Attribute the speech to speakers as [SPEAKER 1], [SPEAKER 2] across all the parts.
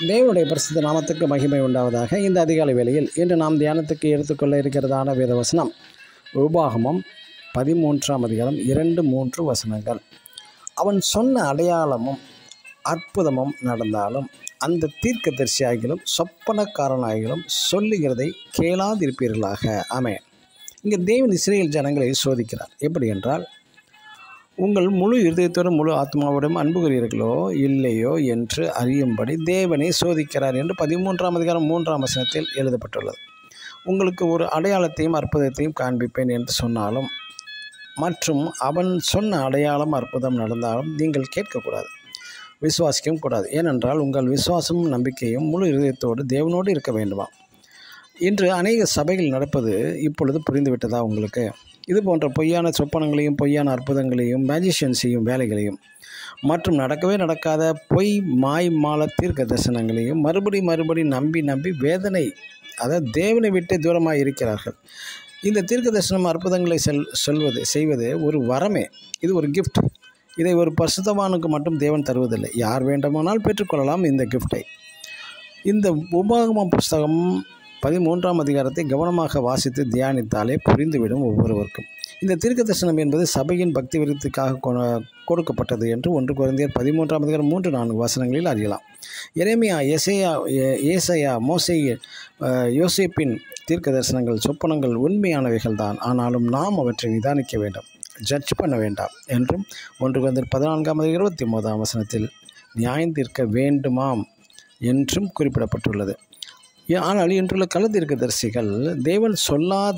[SPEAKER 1] தேவனுடைய பரிசுத்த நாமத்துக்கு மகிமை உண்டாவதாக இந்த அதிகாலை வேளையில் இன்று நாம் தியானத்துக்கு எடுத்துக்கொள்ள இருக்கிறதான வேதவசனம் உபாகமம் பதிமூன்றாம் அதிகாரம் இரண்டு மூன்று வசனங்கள் அவன் சொன்ன அடையாளமும் அற்புதமும் நடந்தாலும் அந்த தீர்க்கதரிசியாகிலும் சொப்பனக்காரனாகிலும் சொல்லுகிறதை கேளாதிருப்பீர்களாக ஆமென் இங்கே தேவன் இஸ்ரேல் ஜனங்களை சோதிக்கிறார் எப்படி என்றால் உங்கள் முழு இருதயத்தோடும் முழு ஆத்மாவோடும் அன்புகிறீர்களோ இல்லையோ என்று அறியும்படி தேவனை சோதிக்கிறார் என்று பதிமூன்றாம் அதிகாரம் மூன்றாம் வசனத்தில் எழுதப்பட்டுள்ளது உங்களுக்கு ஒரு அடையாளத்தையும் அற்புதத்தையும் காண்பிப்பேன் என்று சொன்னாலும் மற்றும் அவன் சொன்ன அடையாளம் அற்புதம் நடந்தாலும் நீங்கள் கேட்கக்கூடாது விசுவாசிக்கவும் கூடாது ஏனென்றால் உங்கள் விசுவாசமும் நம்பிக்கையும் முழு இருதயத்தோடு தேவனோடு இருக்க வேண்டுமா இன்று அநேக சபைகள் நடப்பது இப்பொழுது புரிந்துவிட்டதா உங்களுக்கு இது போன்ற பொய்யான சொப்பனங்களையும் பொய்யான அற்புதங்களையும் மேஜிஷியன் செய்யும் வேலைகளையும் மற்றும் நடக்கவே நடக்காத பொய் மாய் மால தீர்க்க தரிசனங்களையும் மறுபடி மறுபடி நம்பி நம்பி வேதனை அதாவது தேவனை விட்டு தூரமாக இருக்கிறார்கள் இந்த தீர்க்க தரிசனம் அற்புதங்களை செல் சொல்வது செய்வது ஒரு வரமே இது ஒரு கிஃப்ட் இதை ஒரு பரிசுத்தவானுக்கு மட்டும் தேவன் தருவதில்லை யார் வேண்டுமானால் பெற்றுக்கொள்ளலாம் இந்த கிஃப்டை இந்த உபாகமம் புஸ்தகம் பதிமூன்றாம் அதிகாரத்தை கவனமாக வாசித்து தியானித்தாலே புரிந்துவிடும் ஒவ்வொருவருக்கும் இந்த தீர்க்க தரிசனம் என்பது சபையின் பக்தி விருத்திக்காக கொ- கொடுக்கப்பட்டது என்று ஒன்று குறைந்தர் பதிமூன்றாம் அதிகாரம் மூன்று நான்கு வசனங்களில் அறியலாம் எரேமியா எசையா ஏ- ஏசையா மோசே அஹ், யோசேப்பின் தீர்க்க தரிசனங்கள் சொப்பனங்கள் உண்மையானவைகள் தான் ஆனாலும் நாம் அவற்றை நிதானிக்க வேண்டும் ஜட்ஜ் பண்ண வேண்டாம் என்றும் ஒன்று குறைந்தர் பதினான்காம் அதிகாரம் இருபத்தி ஒன்பதாம் வசனத்தில் நியாயம் தீர்க்க வேண்டுமாம் என்றும் குறிப்பிடப்பட்டுள்ளது ஏ- ஆனால் இன்றுள்ள கள்ளத்தீர்க்கதரிசிகள் தேவன் சொல்லாத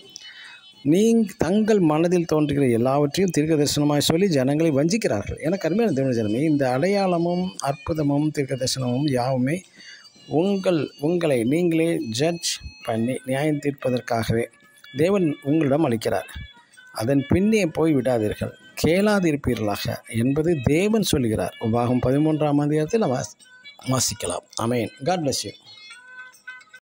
[SPEAKER 1] நீங் தங்கள் மனதில் தோன்றுகிற எல்லாவற்றையும் தீர்க்க தரிசனமாய் சொல்லி ஜனங்களை வஞ்சிக்கிறார்கள் என கருமையான தேவன ஜனமே இந்த அடையாளமும் அற்புதமும் தீர்க்க தரிசனமும் யாவுமே உங்கள் உங்களை நீங்களே ஜட்ஜ் பண்ணி நியாயம் தீர்ப்பதற்காகவே தேவன் உங்களிடம் அளிக்கிறார் அதன் பின்னே போய் விடாதீர்கள் கேளாதிருப்பீர்களாக என்பது தேவன் சொல்லுகிறார் உபாகம் பதிமூன்றாம் அதிகாரத்தில் நம்ம வாசிக்கலாம் அமேன் காட் bless you